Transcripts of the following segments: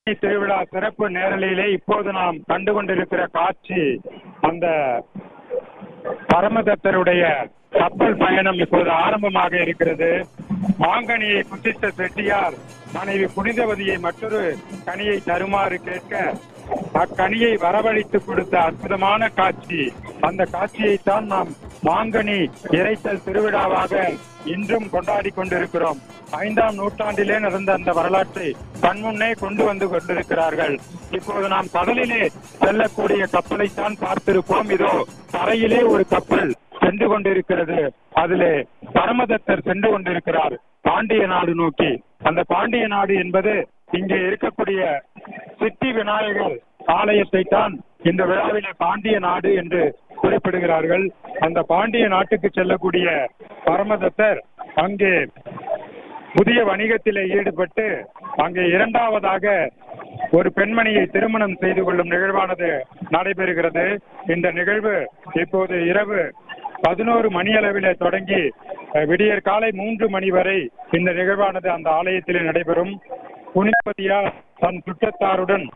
திருவிழா சிறப்பு நேரலையிலே இப்போது நாம் கண்டு கொண்டிருக்கிற காட்சி அந்த பரமதத்தருடைய கப்பல் பயணம் இப்போது ஆரம்பமாக இருக்கிறது மாங்கனியை குத்தித்த செட்டியார் மனைவி புனிதவதியை மற்றொரு கனியை தருமாறு கேட்க அக்கனியை வரவழைத்து கொடுத்த அற்புதமான காட்சி அந்த காட்சியைத்தான் நாம் மாங்கனி இறைத்தல் திருவிழாவாக இன்றும் கொண்டாடி கொண்டிருக்கிறோம் ஐந்தாம் நூற்றாண்டிலே நடந்த அந்த வரலாற்றை கண்முன்னே கொண்டு வந்து கொண்டிருக்கிறார்கள் இப்போது நாம் கடலிலே செல்லக்கூடிய கப்பலைத்தான் பார்த்திருப்போம் இதோ தரையிலே ஒரு கப்பல் சென்று கொண்டிருக்கிறது அதிலே பரமதத்தர் சென்று கொண்டிருக்கிறார் பாண்டிய நாடு நோக்கி அந்த பாண்டிய நாடு என்பது இங்கே இருக்கக்கூடிய சித்தி விநாயகர் ஆலயத்தை தான் இந்த விழாவிலே பாண்டிய நாடு என்று குறிப்பிடுகிறார்கள் அந்த பாண்டிய நாட்டுக்கு செல்லக்கூடிய பரமதத்தர் அங்கே புதிய வணிகத்திலே ஈடுபட்டு அங்கே இரண்டாவதாக ஒரு பெண்மணியை திருமணம் செய்து கொள்ளும் நிகழ்வானது நடைபெறுகிறது இந்த நிகழ்வு இப்போது இரவு பதினோரு மணி அளவிலே தொடங்கி அஹ், விடியற் காலை மூன்று மணி வரை இந்த நிகழ்வானது அந்த ஆலயத்திலே நடைபெறும் புனிதபதியார் தன் சுற்றத்தாருடன்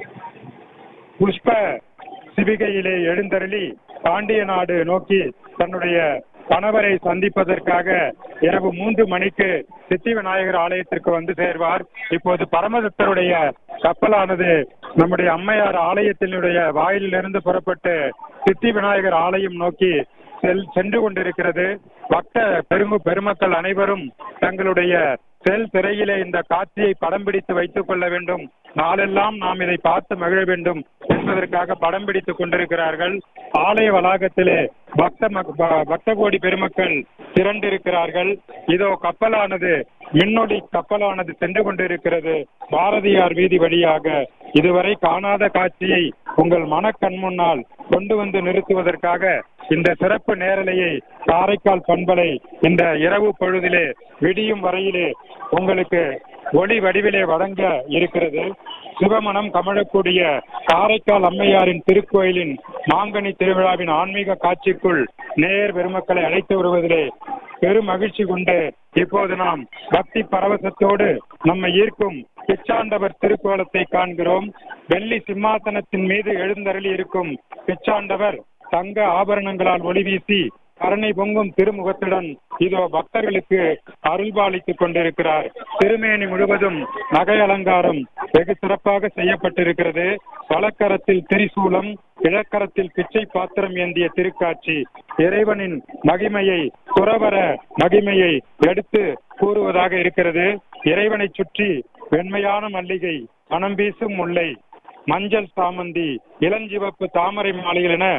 புஷ்ப சிவிகையிலே எழுந்தருளி பாண்டிய நாடு நோக்கி தன்னுடைய கணவரை சந்திப்பதற்காக இரவு மூன்று மணிக்கு சித்தி விநாயகர் ஆலயத்திற்கு வந்து சேர்வார் இப்போது பரமதத்தருடைய கப்பலானது நம்முடைய அம்மையார் ஆலயத்தினுடைய வாயிலிருந்து புறப்பட்டு சித்தி விநாயகர் ஆலயம் நோக்கி செல் சென்று கொண்டிருக்கிறது பக்த பெருமு பெருமக்கள் அனைவரும் தங்களுடைய செல் திரையிலே இந்த காட்சியை படம் பிடித்து வைத்துக் கொள்ள வேண்டும் நாளெல்லாம் நாம் இதை பார்த்து மகிழ வேண்டும் என்பதற்காக படம் பிடித்துக் கொண்டிருக்கிறார்கள் ஆலய வளாகத்திலே பக்த மக்- ப- பக்த கோடி பெருமக்கள் திரண்டிருக்கிறார்கள் இதோ கப்பலானது மின்னொளி கப்பலானது சென்று கொண்டிருக்கிறது பாரதியார் வீதி வழியாக இதுவரை காணாத காட்சியை உங்கள் மனக்கண் முன்னால் கொண்டு வந்து நிறுத்துவதற்காக இந்த சிறப்பு நேரலையை காரைக்கால் பண்பலை இந்த இரவு பொழுதிலே விடியும் வரையிலே உங்களுக்கு ஒளி வடிவிலே வழங்க இருக்கிறது சிவமணம் கமழக்கூடிய காரைக்கால் அம்மையாரின் திருக்கோயிலின் மாங்கனி திருவிழாவின் ஆன்மீக காட்சிக்குள் நேர் பெருமக்களை அழைத்து வருவதிலே பெரும் மகிழ்ச்சி கொண்டு இப்போது நாம் பக்தி பரவசத்தோடு நம்மை ஈர்க்கும் பிச்சாண்டவர் திருக்கோலத்தை காண்கிறோம் வெள்ளி சிம்மாசனத்தின் மீது எழுந்தருளி இருக்கும் பிச்சாண்டவர் தங்க ஆபரணங்களால் ஒளி வீசி கருணை பொங்கும் திருமுகத்துடன் இதோ பக்தர்களுக்கு அருள்பாலித்துக் கொண்டிருக்கிறார் திருமேனி முழுவதும் நகை அலங்காரம் வெகு சிறப்பாக செய்யப்பட்டிருக்கிறது வலக்கரத்தில் திரிசூலம் இழக்கரத்தில் பிச்சை பாத்திரம் ஏந்திய திருக்காட்சி இறைவனின் மகிமையை துறவர மகிமையை எடுத்து கூறுவதாக இருக்கிறது இறைவனை சுற்றி வெண்மையான மல்லிகை மனம் வீசும் முல்லை மஞ்சள் சாமந்தி இளஞ்சிவப்பு தாமரை மாலைகள் என